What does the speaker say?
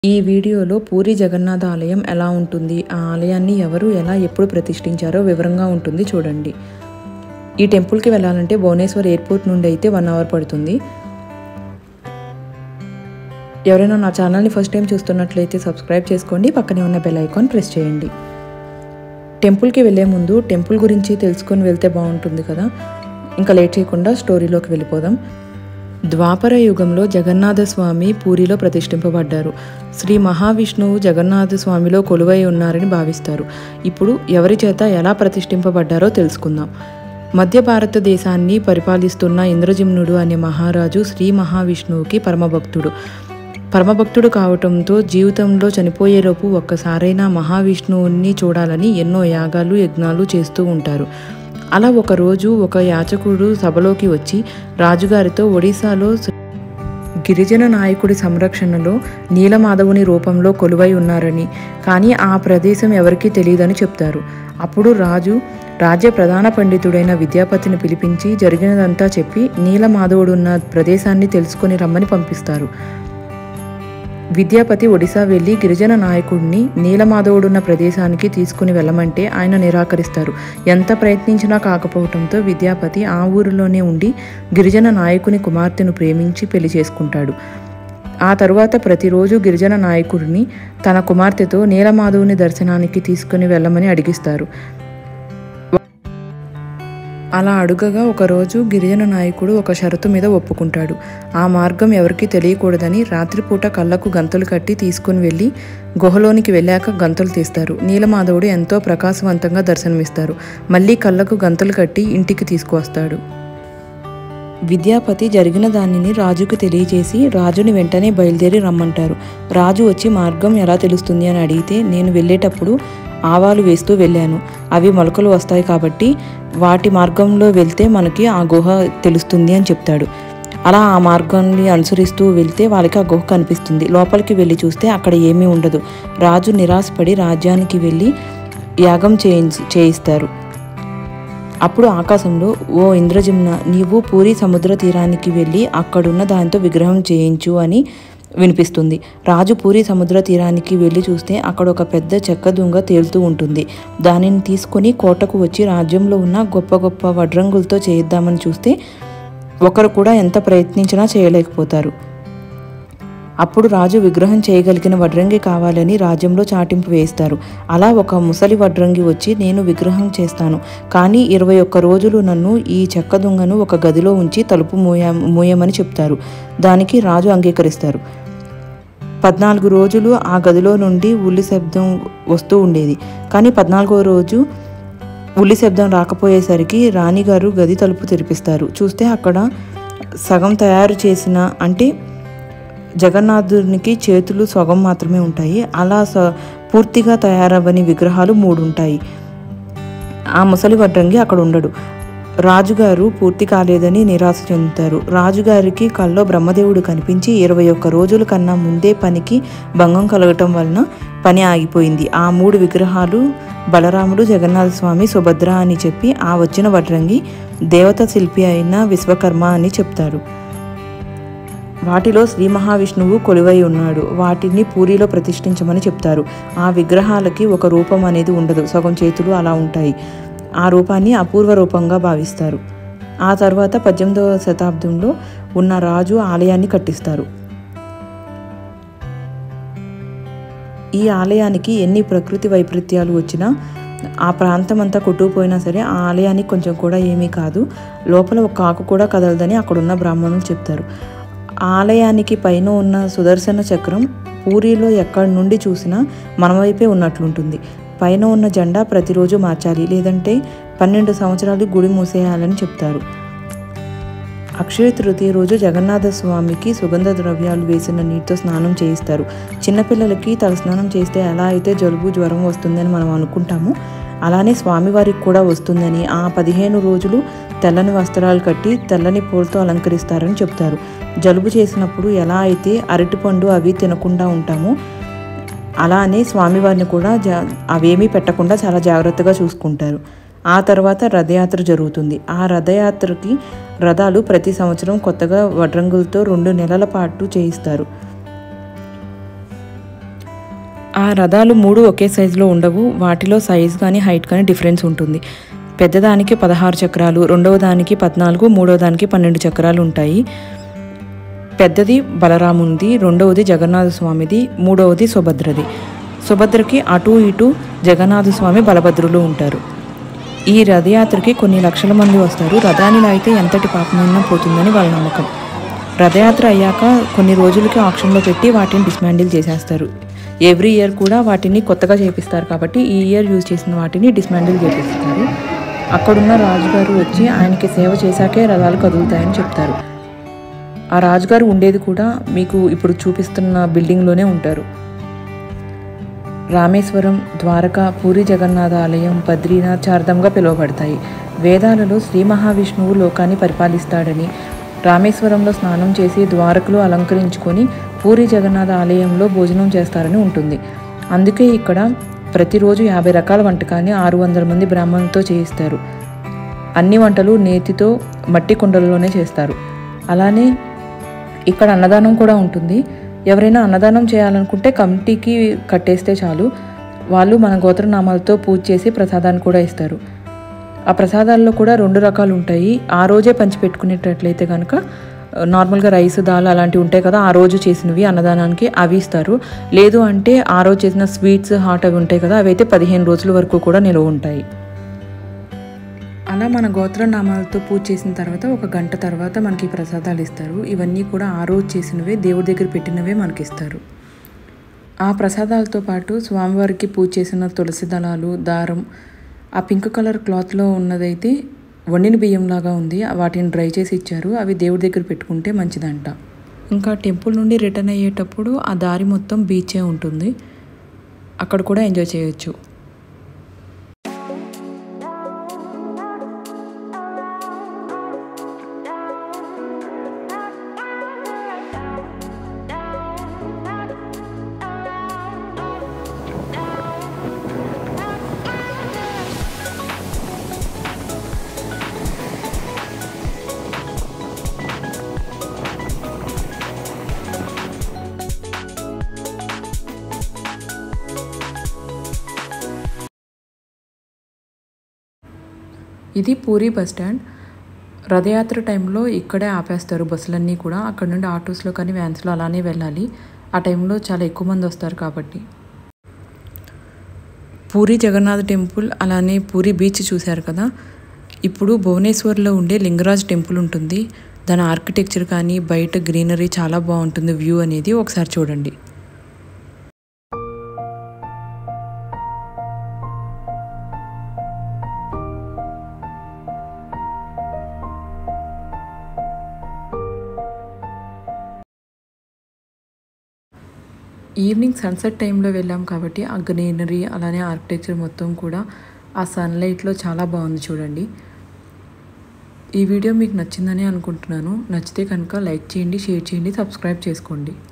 ఈ వీడియోలో పూరి జగన్నాథ ఆలయం ఎలా ఉంటుంది ఆ ఆలయాన్ని ఎవరు ఎలా ఎప్పుడు ప్రతిష్ఠించారో వివరంగా ఉంటుంది చూడండి ఈ టెంపుల్కి వెళ్ళాలంటే భువనేశ్వర్ ఎయిర్పోర్ట్ నుండి అయితే వన్ అవర్ పడుతుంది ఎవరైనా నా ఛానల్ని ఫస్ట్ టైం చూస్తున్నట్లయితే సబ్స్క్రైబ్ చేసుకోండి పక్కనే ఉన్న బెల్ ఐకాన్ ప్రెస్ చేయండి టెంపుల్కి వెళ్ళే ముందు టెంపుల్ గురించి తెలుసుకొని వెళ్తే బాగుంటుంది కదా ఇంకా లేట్ చేయకుండా స్టోరీలోకి వెళ్ళిపోదాం ద్వాపర యుగంలో జగన్నాథ స్వామి పూరిలో ప్రతిష్ఠింపబడ్డారు శ్రీ మహావిష్ణువు జగన్నాథ స్వామిలో కొలువై ఉన్నారని భావిస్తారు ఇప్పుడు ఎవరి చేత ఎలా ప్రతిష్ఠింపబడ్డారో తెలుసుకుందాం మధ్య భారతదేశాన్ని పరిపాలిస్తున్న ఇంద్రజిమ్నుడు అనే మహారాజు శ్రీ మహావిష్ణువుకి పరమభక్తుడు పరమభక్తుడు కావటంతో జీవితంలో చనిపోయేలోపు ఒక్కసారైనా మహావిష్ణువుని చూడాలని ఎన్నో యాగాలు యజ్ఞాలు చేస్తూ ఉంటారు అలా ఒకరోజు ఒక యాచకుడు సభలోకి వచ్చి రాజుగారితో ఒడిశాలో గిరిజన నాయకుడి సంరక్షణలో నీలమాధవుని రూపంలో కొలువై ఉన్నారని కానీ ఆ ప్రదేశం ఎవరికీ తెలియదని చెప్తారు అప్పుడు రాజు రాజ్య ప్రధాన పండితుడైన విద్యాపతిని పిలిపించి జరిగినదంతా చెప్పి నీలమాధవుడున్న ప్రదేశాన్ని తెలుసుకొని రమ్మని పంపిస్తారు విద్యాపతి ఒడిశా వెళ్లి గిరిజన నాయకుడిని నీలమాధవుడున్న ప్రదేశానికి తీసుకుని వెళ్ళమంటే ఆయన నిరాకరిస్తారు ఎంత ప్రయత్నించినా కాకపోవడంతో విద్యాపతి ఆ ఊరిలోనే ఉండి గిరిజన నాయకుని కుమార్తెను ప్రేమించి పెళ్లి చేసుకుంటాడు ఆ తరువాత ప్రతిరోజు గిరిజన నాయకుడిని తన కుమార్తెతో నీలమాధవుని దర్శనానికి తీసుకుని వెళ్ళమని అడిగిస్తారు అలా అడుగగా ఒకరోజు గిరిజన నాయకుడు ఒక షరతు మీద ఒప్పుకుంటాడు ఆ మార్గం ఎవరికీ తెలియకూడదని రాత్రిపూట కళ్ళకు గంతులు కట్టి తీసుకుని వెళ్ళి గుహలోనికి వెళ్ళాక గంతులు తీస్తారు నీలమాధవుడు ఎంతో ప్రకాశవంతంగా దర్శనమిస్తారు మళ్ళీ కళ్ళకు గంతులు కట్టి ఇంటికి తీసుకువస్తాడు విద్యాపతి జరిగిన దానిని రాజుకు తెలియజేసి రాజుని వెంటనే బయలుదేరి రమ్మంటారు రాజు వచ్చి మార్గం ఎలా తెలుస్తుంది అని అడిగితే నేను వెళ్ళేటప్పుడు ఆవాలు వేస్తూ వెళ్ళాను అవి మొలకలు వస్తాయి కాబట్టి వాటి మార్గంలో వెళ్తే మనకి ఆ గుహ తెలుస్తుంది అని చెప్తాడు అలా ఆ మార్గాన్ని అనుసరిస్తూ వెళ్తే వాళ్ళకి ఆ గుహ కనిపిస్తుంది లోపలికి వెళ్ళి చూస్తే అక్కడ ఏమీ ఉండదు రాజు నిరాశపడి రాజ్యానికి వెళ్ళి యాగం చేయించి చేయిస్తారు అప్పుడు ఆకాశంలో ఓ ఇంద్రజిమ్న నీవు పూరి సముద్ర తీరానికి వెళ్ళి అక్కడున్న దానితో విగ్రహం చేయించు అని వినిపిస్తుంది రాజు పూరి సముద్ర తీరానికి వెళ్ళి చూస్తే అక్కడ ఒక పెద్ద చెక్క దుంగ తేలుతూ ఉంటుంది దానిని తీసుకొని కోటకు వచ్చి రాజ్యంలో ఉన్న గొప్ప గొప్ప వడ్రంగులతో చేయిద్దామని చూస్తే ఒకరు కూడా ఎంత ప్రయత్నించినా చేయలేకపోతారు అప్పుడు రాజు విగ్రహం చేయగలిగిన వడ్రంగి కావాలని రాజ్యంలో చాటింపు వేస్తారు అలా ఒక ముసలి వడ్రంగి వచ్చి నేను విగ్రహం చేస్తాను కానీ ఇరవై ఒక్క రోజులు నన్ను ఈ చెక్క దొంగను ఒక గదిలో ఉంచి తలుపు మూయ మూయమని చెప్తారు దానికి రాజు అంగీకరిస్తారు పద్నాలుగు రోజులు ఆ గదిలో నుండి ఉల్లి శబ్దం వస్తూ ఉండేది కానీ పద్నాలుగో రోజు ఉల్లి శబ్దం రాకపోయేసరికి రాణిగారు గది తలుపు తెరిపిస్తారు చూస్తే అక్కడ సగం తయారు చేసిన అంటే జగన్నాథునికి చేతులు సగం మాత్రమే ఉంటాయి అలా స పూర్తిగా తయారవ్వని విగ్రహాలు మూడు ఉంటాయి ఆ ముసలి వడ్రంగి అక్కడ ఉండడు రాజుగారు పూర్తి కాలేదని నిరాశ చెందుతారు రాజుగారికి కల్లో బ్రహ్మదేవుడు కనిపించి ఇరవై ఒక్క రోజుల కన్నా ముందే పనికి భంగం కలగటం వలన పని ఆగిపోయింది ఆ మూడు విగ్రహాలు బలరాముడు జగన్నాథ స్వామి సుభద్ర అని చెప్పి ఆ వచ్చిన వడ్రంగి దేవత శిల్పి అయిన విశ్వకర్మ అని చెప్తారు వాటిలో శ్రీ మహావిష్ణువు కొలువై ఉన్నాడు వాటిని పూరిలో ప్రతిష్ఠించమని చెప్తారు ఆ విగ్రహాలకి ఒక రూపం అనేది ఉండదు సగం చేతులు అలా ఉంటాయి ఆ రూపాన్ని అపూర్వ రూపంగా భావిస్తారు ఆ తర్వాత పద్దెనిమిదవ శతాబ్దంలో ఉన్న రాజు ఆలయాన్ని కట్టిస్తారు ఈ ఆలయానికి ఎన్ని ప్రకృతి వైపరీత్యాలు వచ్చినా ఆ ప్రాంతం అంతా కొట్టుకుపోయినా సరే ఆ ఆలయానికి కొంచెం కూడా ఏమీ కాదు లోపల ఒక ఆకు కూడా కదలదని అక్కడున్న బ్రాహ్మణులు చెప్తారు ఆలయానికి పైన ఉన్న సుదర్శన చక్రం పూరిలో ఎక్కడి నుండి చూసినా మన వైపే ఉన్నట్లుంటుంది పైన ఉన్న జెండా ప్రతిరోజు మార్చాలి లేదంటే పన్నెండు సంవత్సరాలు గుడి మూసేయాలని చెప్తారు అక్షయ తృతీయ రోజు జగన్నాథ స్వామికి సుగంధ ద్రవ్యాలు వేసిన నీటితో స్నానం చేయిస్తారు చిన్నపిల్లలకి తలస్నానం చేస్తే ఎలా అయితే జలుబు జ్వరం వస్తుందని మనం అనుకుంటామో అలానే స్వామివారికి కూడా వస్తుందని ఆ పదిహేను రోజులు తెల్లని వస్త్రాలు కట్టి తెల్లని పూలతో అలంకరిస్తారని చెప్తారు జలుబు చేసినప్పుడు ఎలా అయితే అరటిపండు అవి తినకుండా ఉంటామో అలానే స్వామివారిని కూడా జా అవేమీ పెట్టకుండా చాలా జాగ్రత్తగా చూసుకుంటారు ఆ తర్వాత రథయాత్ర జరుగుతుంది ఆ రథయాత్రకి రథాలు ప్రతి సంవత్సరం కొత్తగా వడ్రంగులతో రెండు నెలల పాటు చేయిస్తారు ఆ రథాలు మూడు ఒకే సైజులో ఉండవు వాటిలో సైజ్ కానీ హైట్ కానీ డిఫరెన్స్ ఉంటుంది పెద్దదానికి పదహారు చక్రాలు రెండవ దానికి పద్నాలుగు మూడవ దానికి పన్నెండు చక్రాలు ఉంటాయి పెద్దది బలరాముంది రెండవది జగన్నాథ స్వామిది మూడవది సుభద్రది సుభద్రకి అటు ఇటు జగన్నాథ స్వామి బలభద్రులు ఉంటారు ఈ రథయాత్రకి కొన్ని లక్షల మంది వస్తారు రథాన్ని లాగితే ఎంతటి పాపమైనా పోతుందని వాళ్ళ నమ్మకం రథయాత్ర అయ్యాక కొన్ని రోజులకి ఆప్షన్లో పెట్టి వాటిని డిస్మాండిల్ చేసేస్తారు ఎవ్రీ ఇయర్ కూడా వాటిని కొత్తగా చేపిస్తారు కాబట్టి ఈ ఇయర్ యూజ్ చేసిన వాటిని డిస్మాండిల్ చేపిస్తారు అక్కడున్న రాజుగారు వచ్చి ఆయనకి సేవ చేశాకే రథాలు కదులుతాయని చెప్తారు ఆ రాజుగారు ఉండేది కూడా మీకు ఇప్పుడు చూపిస్తున్న బిల్డింగ్లోనే ఉంటారు రామేశ్వరం ద్వారక పూరి జగన్నాథ ఆలయం బద్రీనాథ్ చార్ధంగా పిలువబడతాయి వేదాలలో శ్రీ మహావిష్ణువు లోకాన్ని పరిపాలిస్తాడని రామేశ్వరంలో స్నానం చేసి ద్వారకలు అలంకరించుకొని పూరి జగన్నాథ ఆలయంలో భోజనం చేస్తారని ఉంటుంది అందుకే ఇక్కడ ప్రతిరోజు యాభై రకాల వంటకాన్ని ఆరు వందల మంది బ్రాహ్మణులతో చేయిస్తారు అన్ని వంటలు నేతితో మట్టి కుండలలోనే చేస్తారు అలానే ఇక్కడ అన్నదానం కూడా ఉంటుంది ఎవరైనా అన్నదానం చేయాలనుకుంటే కమిటీకి కట్టేస్తే చాలు వాళ్ళు మన గోత్రనామాలతో పూజ చేసి ప్రసాదాన్ని కూడా ఇస్తారు ఆ ప్రసాదాల్లో కూడా రెండు రకాలు ఉంటాయి ఆ రోజే పంచిపెట్టుకునేటట్లయితే కనుక నార్మల్గా రైస్ దాల్ అలాంటివి ఉంటాయి కదా ఆ రోజు చేసినవి అన్నదానానికి అవి ఇస్తారు లేదు అంటే ఆ రోజు చేసిన స్వీట్స్ హాట్ అవి ఉంటాయి కదా అవి అయితే పదిహేను రోజుల వరకు కూడా నిలువ ఉంటాయి అలా మన గోత్రనామాలతో పూజ చేసిన తర్వాత ఒక గంట తర్వాత మనకి ప్రసాదాలు ఇస్తారు ఇవన్నీ కూడా ఆ రోజు చేసినవే దేవుడి దగ్గర పెట్టినవే మనకి ఇస్తారు ఆ ప్రసాదాలతో పాటు స్వామివారికి పూజ చేసిన తులసి దళాలు దారం ఆ పింక్ కలర్ క్లాత్లో ఉన్నదైతే వండిన బియ్యంలాగా ఉంది వాటిని డ్రై చేసి ఇచ్చారు అవి దేవుడి దగ్గర పెట్టుకుంటే మంచిదంట ఇంకా టెంపుల్ నుండి రిటర్న్ అయ్యేటప్పుడు ఆ దారి మొత్తం బీచే ఉంటుంది అక్కడ కూడా ఎంజాయ్ చేయొచ్చు ఇది పూరి బస్ స్టాండ్ రథయాత్ర టైంలో ఇక్కడే ఆపేస్తారు బస్సులన్నీ కూడా అక్కడ నుండి ఆటోస్లో కానీ వ్యాన్స్లో అలానే వెళ్ళాలి ఆ టైంలో చాలా ఎక్కువ మంది వస్తారు కాబట్టి పూరి జగన్నాథ్ టెంపుల్ అలానే పూరి బీచ్ చూశారు కదా ఇప్పుడు భువనేశ్వర్లో ఉండే లింగరాజ్ టెంపుల్ ఉంటుంది దాని ఆర్కిటెక్చర్ కానీ బయట గ్రీనరీ చాలా బాగుంటుంది వ్యూ అనేది ఒకసారి చూడండి ఈవినింగ్ సన్సెట్ టైంలో వెళ్ళాం కాబట్టి ఆ గ్రీనరీ అలానే ఆర్కిటెక్చర్ మొత్తం కూడా ఆ సన్లైట్లో చాలా బాగుంది చూడండి ఈ వీడియో మీకు నచ్చిందని అనుకుంటున్నాను నచ్చితే కనుక లైక్ చేయండి షేర్ చేయండి సబ్స్క్రైబ్ చేసుకోండి